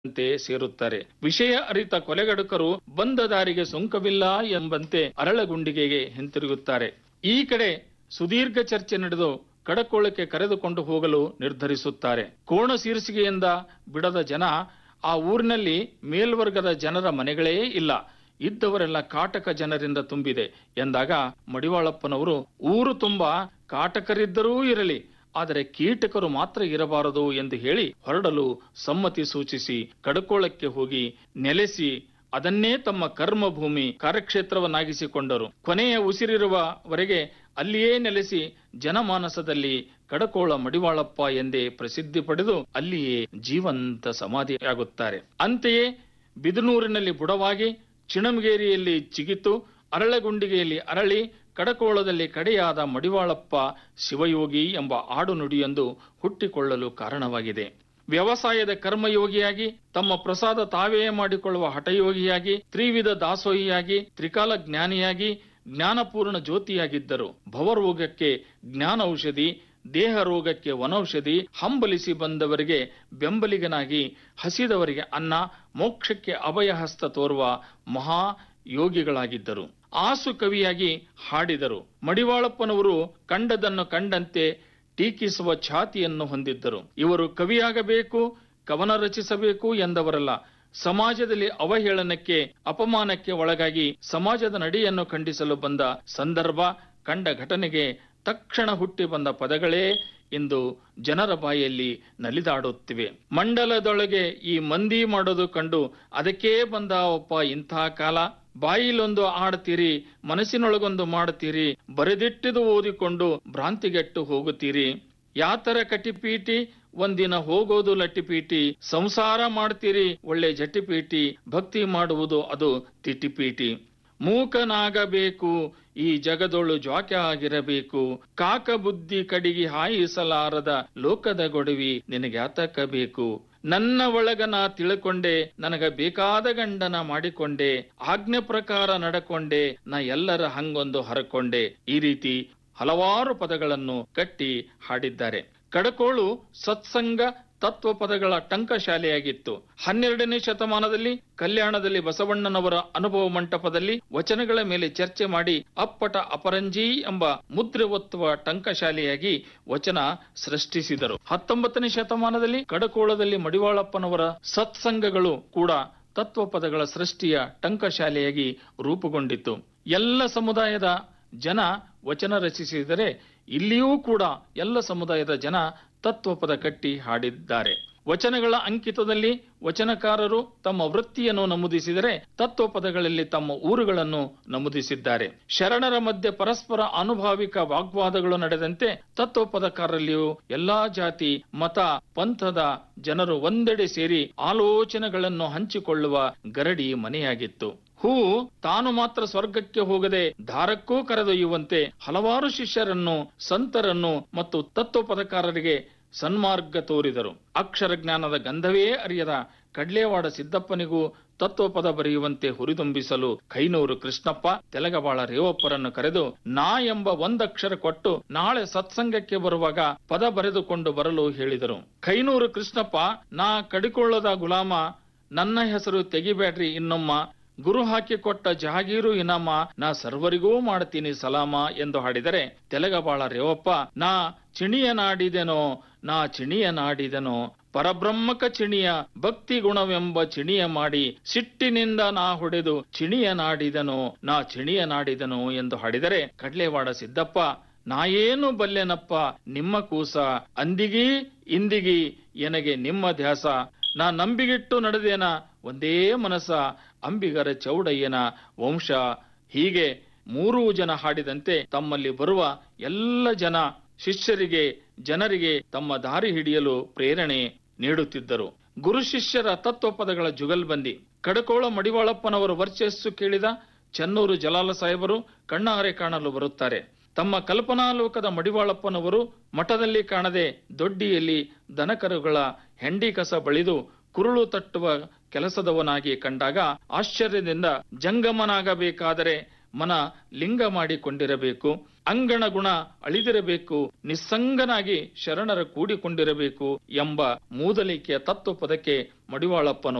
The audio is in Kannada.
ಅಂತೆ ಸೇರುತ್ತಾರೆ ವಿಷಯ ಅರಿತ ಕೊಲೆಗಡುಕರು ಬಂದ ದಾರಿಗೆ ಸುಂಕವಿಲ್ಲ ಎಂಬಂತೆ ಅರಳಗುಂಡಿಗೆಗೆ ಹಿಂತಿರುಗುತ್ತಾರೆ ಈ ಕಡೆ ಸುದೀರ್ಘ ಚರ್ಚೆ ನಡೆದು ಕಡಕೋಳಕ್ಕೆ ಕರೆದುಕೊಂಡು ಹೋಗಲು ನಿರ್ಧರಿಸುತ್ತಾರೆ ಕೋಣ ಶೀರ್ಷಿಗೆಯಿಂದ ಬಿಡದ ಜನ ಆ ಊರಿನಲ್ಲಿ ಮೇಲ್ವರ್ಗದ ಜನರ ಮನೆಗಳೇ ಇಲ್ಲ ಇದ್ದವರೆಲ್ಲ ಕಾಟಕ ಜನರಿಂದ ತುಂಬಿದೆ ಎಂದಾಗ ಮಡಿವಾಳಪ್ಪನವರು ಊರು ತುಂಬಾ ಕಾಟಕರಿದ್ದರೂ ಇರಲಿ ಆದರೆ ಕೀಟಕರು ಮಾತ್ರ ಇರಬಾರದು ಎಂದು ಹೇಳಿ ಹೊರಡಲು ಸಮ್ಮತಿ ಸೂಚಿಸಿ ಕಡಕೋಳಕ್ಕೆ ಹೋಗಿ ನೆಲೆಸಿ ಅದನ್ನೇ ತಮ್ಮ ಕರ್ಮಭೂಮಿ ಕಾರ್ಯಕ್ಷೇತ್ರವನ್ನಾಗಿಸಿಕೊಂಡರು ಕೊನೆಯ ಉಸಿರಿರುವವರೆಗೆ ಅಲ್ಲಿಯೇ ನೆಲೆಸಿ ಜನಮಾನಸದಲ್ಲಿ ಕಡಕೋಳ ಮಡಿವಾಳಪ್ಪ ಎಂದೇ ಪ್ರಸಿದ್ಧಿ ಪಡೆದು ಅಲ್ಲಿಯೇ ಜೀವಂತ ಸಮಾಧಿಯಾಗುತ್ತಾರೆ ಅಂತೆಯೇ ಬಿದನೂರಿನಲ್ಲಿ ಬುಡವಾಗಿ ಚಿಣಮಗೇರಿಯಲ್ಲಿ ಚಿಗಿತು ಅರಳಗುಂಡಿಗೆಯಲ್ಲಿ ಅರಳಿ ಕಡಕೋಳದಲ್ಲಿ ಕಡೆಯಾದ ಮಡಿವಾಳಪ್ಪ ಶಿವಯೋಗಿ ಎಂಬ ಆಡು ನುಡಿಯೊಂದು ಹುಟ್ಟಿಕೊಳ್ಳಲು ಕಾರಣವಾಗಿದೆ ವ್ಯವಸಾಯದ ಕರ್ಮಯೋಗಿಯಾಗಿ ತಮ್ಮ ಪ್ರಸಾದ ತಾವೇ ಮಾಡಿಕೊಳ್ಳುವ ಹಠಯೋಗಿಯಾಗಿ ತ್ರಿವಿಧ ದಾಸೋಹಿಯಾಗಿ ತ್ರಿಕಾಲ ಜ್ಞಾನಿಯಾಗಿ ಜ್ಞಾನಪೂರ್ಣ ಜ್ಯೋತಿಯಾಗಿದ್ದರು ಭವರೋಗಕ್ಕೆ ಜ್ಞಾನ ಔಷಧಿ ದೇಹ ರೋಗಕ್ಕೆ ವನೌಷಧಿ ಹಂಬಲಿಸಿ ಬಂದವರಿಗೆ ಬೆಂಬಲಿಗನಾಗಿ ಹಸಿದವರಿಗೆ ಅನ್ನ ಮೋಕ್ಷಕ್ಕೆ ಅಭಯಹಸ್ತ ತೋರುವ ಮಹಾ ಯೋಗಿಗಳಾಗಿದ್ದರು ಆಸು ಕವಿಯಾಗಿ ಹಾಡಿದರು ಮಡಿವಾಳಪ್ಪನವರು ಕಂಡದನ್ನು ಕಂಡಂತೆ ಟೀಕಿಸುವ ಛಾತಿಯನ್ನು ಹೊಂದಿದ್ದರು ಇವರು ಕವಿಯಾಗಬೇಕು ಕವನ ರಚಿಸಬೇಕು ಎಂದವರಲ್ಲ ಸಮಾಜದಲ್ಲಿ ಅವಹೇಳನಕ್ಕೆ ಅಪಮಾನಕ್ಕೆ ಒಳಗಾಗಿ ಸಮಾಜದ ನಡೆಯನ್ನು ಖಂಡಿಸಲು ಬಂದ ಸಂದರ್ಭ ಕಂಡ ಘಟನೆಗೆ ತಕ್ಷಣ ಹುಟ್ಟಿ ಬಂದ ಪದಗಳೇ ಇಂದು ಜನರ ಬಾಯಲ್ಲಿ ನಲಿದಾಡುತ್ತಿವೆ ಮಂಡಲದೊಳಗೆ ಈ ಮಂದಿ ಮಾಡೋದು ಕಂಡು ಅದಕ್ಕೇ ಬಂದ ಒಪ್ಪ ಇಂಥ ಕಾಲ ಬಾಯಿಲೊಂದು ಆಡ್ತೀರಿ ಮನಸ್ಸಿನೊಳಗೊಂದು ಮಾಡುತ್ತೀರಿ ಬರೆದಿಟ್ಟಿದು ಓದಿಕೊಂಡು ಭ್ರಾಂತಿಗೆಟ್ಟು ಹೋಗುತ್ತೀರಿ ಯಾತರ ಕಟಿಪೀಟಿ ಒಂದಿನ ಹೋಗೋದು ಲಟ್ಟಿಪೀಟಿ ಸಂಸಾರ ಮಾಡ್ತೀರಿ ಒಳ್ಳೆ ಜಟಿಪೀಟಿ ಭಕ್ತಿ ಮಾಡುವುದು ಅದು ತಿಟಿಪೀಟಿ ಮೂಕನಾಗಬೇಕು ಈ ಜಗದೊಳು ಜ್ವಾಕ್ಯ ಆಗಿರಬೇಕು ಕಾಕ ಬುದ್ಧಿ ಕಡಿಗಿ ಹಾಯಿಸಲಾರದ ಲೋಕದ ಗೊಡವಿ ನಿನಗೆ ಆತಕಬೇಕು ನನ್ನ ಒಳಗ ನಾ ತಿಳ್ಕೊಂಡೆ ನನಗ ಬೇಕಾದ ಗಂಡನ ಮಾಡಿಕೊಂಡೆ ಆಜ್ಞೆ ಪ್ರಕಾರ ನಡಕೊಂಡೆ ನಾ ಎಲ್ಲರ ಹಂಗೊಂದು ಹರಕೊಂಡೆ ಈ ರೀತಿ ಹಲವಾರು ಪದಗಳನ್ನು ಕಟ್ಟಿ ಹಾಡಿದ್ದಾರೆ ಕಡಕೋಳು ಸತ್ಸಂಗ ತತ್ವ ಪದಗಳ ಟಂಕಶಾಲೆಯಾಗಿತ್ತು ಹನ್ನೆರಡನೇ ಶತಮಾನದಲ್ಲಿ ಕಲ್ಯಾಣದಲ್ಲಿ ಬಸವಣ್ಣನವರ ಅನುಭವ ಮಂಟಪದಲ್ಲಿ ವಚನಗಳ ಮೇಲೆ ಚರ್ಚೆ ಮಾಡಿ ಅಪ್ಪಟ ಅಪರಂಜಿ ಎಂಬ ಮುದ್ರೆ ಒತ್ತುವ ಟಂಕಶಾಲೆಯಾಗಿ ವಚನ ಸೃಷ್ಟಿಸಿದರು ಹತ್ತೊಂಬತ್ತನೇ ಶತಮಾನದಲ್ಲಿ ಕಡಕೋಳದಲ್ಲಿ ಮಡಿವಾಳಪ್ಪನವರ ಸತ್ಸಂಗಗಳು ಕೂಡ ತತ್ವ ಪದಗಳ ಸೃಷ್ಟಿಯ ಟಂಕಶಾಲೆಯಾಗಿ ರೂಪುಗೊಂಡಿತು ಎಲ್ಲ ಸಮುದಾಯದ ಜನ ವಚನ ರಚಿಸಿದರೆ ಇಲ್ಲಿಯೂ ಕೂಡ ಎಲ್ಲ ಸಮುದಾಯದ ಜನ ತತ್ವಪದ ಕಟ್ಟಿ ಹಾಡಿದ್ದಾರೆ ವಚನಗಳ ಅಂಕಿತದಲ್ಲಿ ವಚನಕಾರರು ತಮ್ಮ ವೃತ್ತಿಯನ್ನು ನಮೂದಿಸಿದರೆ ತತ್ವಪದಗಳಲ್ಲಿ ತಮ್ಮ ಊರುಗಳನ್ನು ನಮೂದಿಸಿದ್ದಾರೆ ಶರಣರ ಮಧ್ಯೆ ಪರಸ್ಪರ ಅನುಭಾವಿಕ ವಾಗ್ವಾದಗಳು ನಡೆದಂತೆ ತತ್ವಪದಕಾರರಲ್ಲಿಯೂ ಎಲ್ಲಾ ಜಾತಿ ಮತ ಪಂಥದ ಜನರು ಒಂದೆಡೆ ಸೇರಿ ಆಲೋಚನೆಗಳನ್ನು ಹಂಚಿಕೊಳ್ಳುವ ಗರಡಿ ಮನೆಯಾಗಿತ್ತು ಹೂ ತಾನು ಮಾತ್ರ ಸ್ವರ್ಗಕ್ಕೆ ಹೋಗದೆ ದಾರಕ್ಕೂ ಕರೆದೊಯ್ಯುವಂತೆ ಹಲವಾರು ಶಿಷ್ಯರನ್ನು ಸಂತರನ್ನು ಮತ್ತು ತತ್ವಪದಕಾರರಿಗೆ ಸನ್ಮಾರ್ಗ ತೋರಿದರು ಅಕ್ಷರ ಜ್ಞಾನದ ಗಂಧವೇ ಅರಿಯದ ಕಡ್ಲೇವಾಡ ಸಿದ್ದಪ್ಪನಿಗೂ ತತ್ವಪದ ಬರೆಯುವಂತೆ ಹುರಿದುಂಬಿಸಲು ಕೈನೂರು ಕೃಷ್ಣಪ್ಪ ತೆಲಗಬಾಳ ರೇವಪ್ಪರನ್ನು ಕರೆದು ನಾ ಎಂಬ ಒಂದಕ್ಷರ ಕೊಟ್ಟು ನಾಳೆ ಸತ್ಸಂಗಕ್ಕೆ ಬರುವಾಗ ಪದ ಬರೆದುಕೊಂಡು ಬರಲು ಹೇಳಿದರು ಕೈನೂರು ಕೃಷ್ಣಪ್ಪ ನಾ ಕಡಿಕೊಳ್ಳದ ಗುಲಾಮ ನನ್ನ ಹೆಸರು ತೆಗಿಬೇಡ್ರಿ ಇನ್ನೊಮ್ಮ ಗುರು ಹಾಕಿಕೊಟ್ಟ ಜಹಾಗೀರು ಇನಾಮ ನಾ ಸರ್ವರಿಗೂ ಮಾಡ್ತೀನಿ ಸಲಾಮ ಎಂದು ಹಾಡಿದರೆ ತೆಲಗಬಾಳ ರೇವಪ್ಪ ನಾ ಚಿಣಿಯ ನಾಡಿದೆನೋ ನಾ ಚಿಣಿಯ ನಾಡಿದೆನೋ ಪರಬ್ರಹ್ಮಕ ಚಿಣಿಯ ಭಕ್ತಿ ಗುಣವೆಂಬ ಚಿಣಿಯ ಮಾಡಿ ಸಿಟ್ಟಿನಿಂದ ನಾ ಹೊಡೆದು ಚಿಣಿಯ ನಾಡಿದನೋ ನಾ ಚಿಣಿಯ ನಾಡಿದನೋ ಎಂದು ಹಾಡಿದರೆ ಕಡ್ಲೇವಾಡ ಸಿದ್ದಪ್ಪ ನಾಯೇನು ಬಲ್ಲೆನಪ್ಪ ನಿಮ್ಮ ಕೂಸ ಅಂದಿಗೀ ಇಂದಿಗೀ ಎನಗೆ ನಿಮ್ಮ ಧ್ಯಾಸ ನಾ ನಂಬಿಗಿಟ್ಟು ನಡೆದೇನ ಒಂದೇ ಮನಸ ಅಂಬಿಗರ ಚೌಡಯ್ಯನ ವಂಶ ಹೀಗೆ ಮೂರೂ ಜನ ಹಾಡಿದಂತೆ ತಮ್ಮಲ್ಲಿ ಬರುವ ಎಲ್ಲ ಜನ ಶಿಷ್ಯರಿಗೆ ಜನರಿಗೆ ತಮ್ಮ ದಾರಿ ಹಿಡಿಯಲು ಪ್ರೇರಣೆ ನೀಡುತ್ತಿದ್ದರು ಗುರು ಶಿಷ್ಯರ ತತ್ವಪದಗಳ ಜುಗಲ್ಬಂದಿ ಕಡಕೋಳ ಮಡಿವಾಳಪ್ಪನವರ ವರ್ಚಸ್ಸು ಕೇಳಿದ ಚನ್ನೂರು ಜಲಾಲ ಸಾಹೇಬರು ಕಣ್ಣಾರೆ ಕಾಣಲು ಬರುತ್ತಾರೆ ತಮ್ಮ ಕಲ್ಪನಾಲೋಕದ ಮಡಿವಾಳಪ್ಪನವರು ಮಠದಲ್ಲಿ ಕಾಣದೆ ದೊಡ್ಡಿಯಲ್ಲಿ ದನಕರುಗಳ ಹೆಂಡಿ ಕಸ ಬಳಿದು ಕುರುಳು ತಟ್ಟುವ ಕೆಲಸದವನಾಗಿ ಕಂಡಾಗ ಆಶ್ಚರ್ಯದಿಂದ ಜಂಗಮನಾಗಬೇಕಾದರೆ ಮನ ಲಿಂಗ ಮಾಡಿಕೊಂಡಿರಬೇಕು ಅಂಗಣ ಗುಣ ಅಳಿದಿರಬೇಕು ನಿಸ್ಸಂಗನಾಗಿ ಶರಣರ ಕೂಡಿಕೊಂಡಿರಬೇಕು ಎಂಬ ಮೂದಲಿಕೆಯ ತತ್ವಪದಕ್ಕೆ ಮಡಿವಾಳಪ್ಪನ